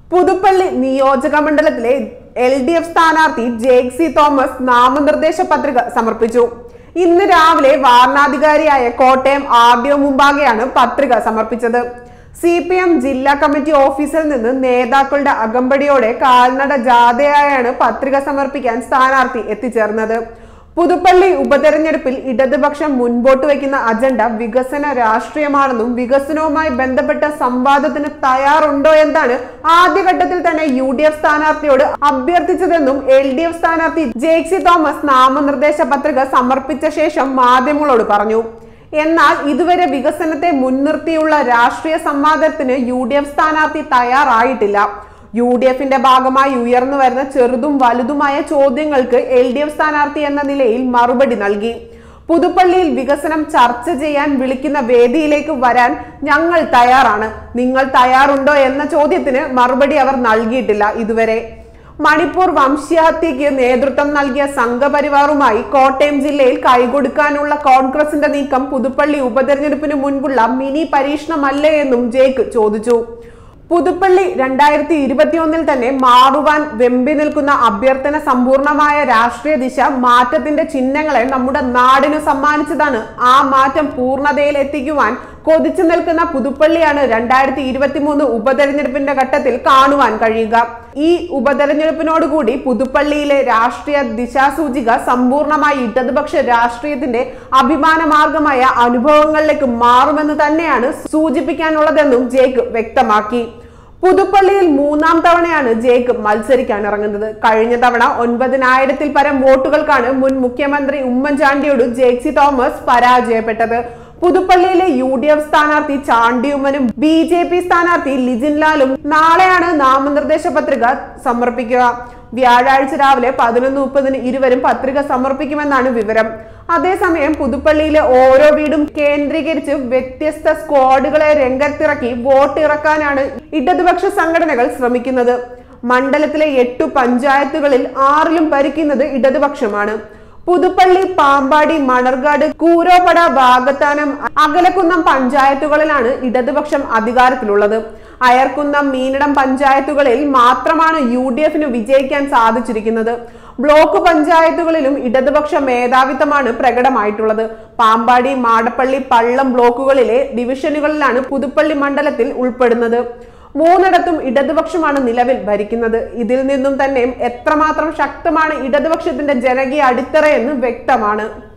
പുതുപ്പള്ളി നിയോജക മണ്ഡലത്തിലെ L D F സ്ഥാനാർത്ഥി ജേക്സി തോമസ് നാമനിർദ്ദേശ പത്രിക സമർപ്പിച്ചു ഇന്ന് രാവിലെ വാരണാധികാരിയായ കോട്ടയം ആർ ഡി ഒ മുമ്പാകെയാണ് പത്രിക സമർപ്പിച്ചത് സി പി എം ജില്ലാ കമ്മിറ്റി ഓഫീസിൽ നിന്ന് നേതാക്കളുടെ അകമ്പടിയോടെ കാൽനട ജാഥയായാണ് പത്രിക സമർപ്പിക്കാൻ സ്ഥാനാർത്ഥി എത്തിച്ചേർന്നത് പുതുപ്പള്ളി ഉപതെരഞ്ഞെടുപ്പിൽ ഇടതുപക്ഷം മുൻപോട്ട് വയ്ക്കുന്ന അജണ്ട വികസന രാഷ്ട്രീയമാണെന്നും വികസനവുമായി ബന്ധപ്പെട്ട സംവാദത്തിന് തയ്യാറുണ്ടോ എന്നാണ് ആദ്യഘട്ടത്തിൽ തന്നെ യു ഡി എഫ് സ്ഥാനാർത്ഥിയോട് അഭ്യർത്ഥിച്ചതെന്നും എൽ ഡി എഫ് സ്ഥാനാർത്ഥി ജേക്സി തോമസ് നാമനിർദ്ദേശ പത്രിക സമർപ്പിച്ച ശേഷം മാധ്യമങ്ങളോട് പറഞ്ഞു എന്നാൽ ഇതുവരെ വികസനത്തെ മുൻനിർത്തിയുള്ള രാഷ്ട്രീയ സംവാദത്തിന് യു ഡി എഫ് സ്ഥാനാർത്ഥി തയ്യാറായിട്ടില്ല യു ഡി എഫിന്റെ ഭാഗമായി ഉയർന്നു വരുന്ന ചെറുതും വലുതുമായ ചോദ്യങ്ങൾക്ക് എൽ ഡി എഫ് സ്ഥാനാർത്ഥി എന്ന നിലയിൽ മറുപടി നൽകി പുതുപ്പള്ളിയിൽ വികസനം ചർച്ച ചെയ്യാൻ വിളിക്കുന്ന വേദിയിലേക്ക് വരാൻ ഞങ്ങൾ തയ്യാറാണ് നിങ്ങൾ തയ്യാറുണ്ടോ എന്ന ചോദ്യത്തിന് മറുപടി അവർ നൽകിയിട്ടില്ല ഇതുവരെ മണിപ്പൂർ വംശീയഹത്യയ്ക്ക് നേതൃത്വം നൽകിയ സംഘപരിവാറുമായി കോട്ടയം ജില്ലയിൽ കൈകൊടുക്കാനുള്ള കോൺഗ്രസിന്റെ നീക്കം പുതുപ്പള്ളി ഉപതെരഞ്ഞെടുപ്പിന് മുൻപുള്ള മിനി പരീക്ഷണമല്ലേ എന്നും ജേക്ക് ചോദിച്ചു പുതുപ്പള്ളി രണ്ടായിരത്തി ഇരുപത്തിയൊന്നിൽ തന്നെ മാറുവാൻ വെമ്പി നിൽക്കുന്ന അഭ്യർത്ഥന സമ്പൂർണമായ രാഷ്ട്രീയ ദിശ മാറ്റത്തിന്റെ ചിഹ്നങ്ങളെ നമ്മുടെ നാടിന് സമ്മാനിച്ചതാണ് ആ മാറ്റം പൂർണ്ണതയിൽ എത്തിക്കുവാൻ കൊതിച്ചു നിൽക്കുന്ന പുതുപ്പള്ളിയാണ് രണ്ടായിരത്തി ഇരുപത്തി മൂന്ന് ഉപതെരഞ്ഞെടുപ്പിന്റെ ഘട്ടത്തിൽ കാണുവാൻ കഴിയുക ഈ ഉപതെരഞ്ഞെടുപ്പിനോടുകൂടി പുതുപ്പള്ളിയിലെ രാഷ്ട്രീയ ദിശാസൂചിക സമ്പൂർണമായി ഇടതുപക്ഷ രാഷ്ട്രീയത്തിന്റെ അഭിമാന മാർഗമായ അനുഭവങ്ങളിലേക്ക് മാറുമെന്ന് തന്നെയാണ് സൂചിപ്പിക്കാനുള്ളതെന്നും ജേക്ക് വ്യക്തമാക്കി പുതുപ്പള്ളിയിൽ മൂന്നാം തവണയാണ് ജേക്ക് മത്സരിക്കാൻ ഇറങ്ങുന്നത് കഴിഞ്ഞ തവണ ഒൻപതിനായിരത്തിൽ പരം വോട്ടുകൾക്കാണ് മുൻ മുഖ്യമന്ത്രി ഉമ്മൻചാണ്ടിയോട് ജേക്സി തോമസ് പരാജയപ്പെട്ടത് പുതുപ്പള്ളിയിലെ യു ഡി എഫ് സ്ഥാനാർത്ഥി ചാണ്ടിയുമ്മനും ബി ജെ പി സ്ഥാനാർത്ഥി ലിജിൻ ലാലും നാളെയാണ് നാമനിർദ്ദേശ പത്രിക സമർപ്പിക്കുക വ്യാഴാഴ്ച രാവിലെ പതിനൊന്ന് മുപ്പതിന് ഇരുവരും പത്രിക സമർപ്പിക്കുമെന്നാണ് വിവരം അതേസമയം പുതുപ്പള്ളിയിലെ ഓരോ വീടും കേന്ദ്രീകരിച്ച് വ്യത്യസ്ത സ്ക്വാഡുകളെ രംഗത്തിറക്കി വോട്ട് ഇറക്കാനാണ് ഇടതുപക്ഷ സംഘടനകൾ ശ്രമിക്കുന്നത് മണ്ഡലത്തിലെ എട്ടു പഞ്ചായത്തുകളിൽ ആറിലും ഭരിക്കുന്നത് ഇടതുപക്ഷമാണ് പുതുപ്പള്ളി പാമ്പാടി മണർകാട് കൂരോപ്പട വാഗത്താനം അകലക്കുന്നം പഞ്ചായത്തുകളിലാണ് ഇടതുപക്ഷം അധികാരത്തിലുള്ളത് അയർക്കുന്നം മീനടം പഞ്ചായത്തുകളിൽ മാത്രമാണ് യു ഡി എഫിന് വിജയിക്കാൻ സാധിച്ചിരിക്കുന്നത് ബ്ലോക്ക് പഞ്ചായത്തുകളിലും ഇടതുപക്ഷ മേധാവിത്വമാണ് പ്രകടമായിട്ടുള്ളത് പാമ്പാടി മാടപ്പള്ളി പള്ളം ബ്ലോക്കുകളിലെ ഡിവിഷനുകളിലാണ് പുതുപ്പള്ളി മണ്ഡലത്തിൽ ഉൾപ്പെടുന്നത് മൂന്നിടത്തും ഇടതുപക്ഷമാണ് നിലവിൽ ഭരിക്കുന്നത് ഇതിൽ നിന്നും തന്നെ എത്രമാത്രം ശക്തമാണ് ഇടതുപക്ഷത്തിന്റെ ജനകീയ അടിത്തറ എന്ന് വ്യക്തമാണ്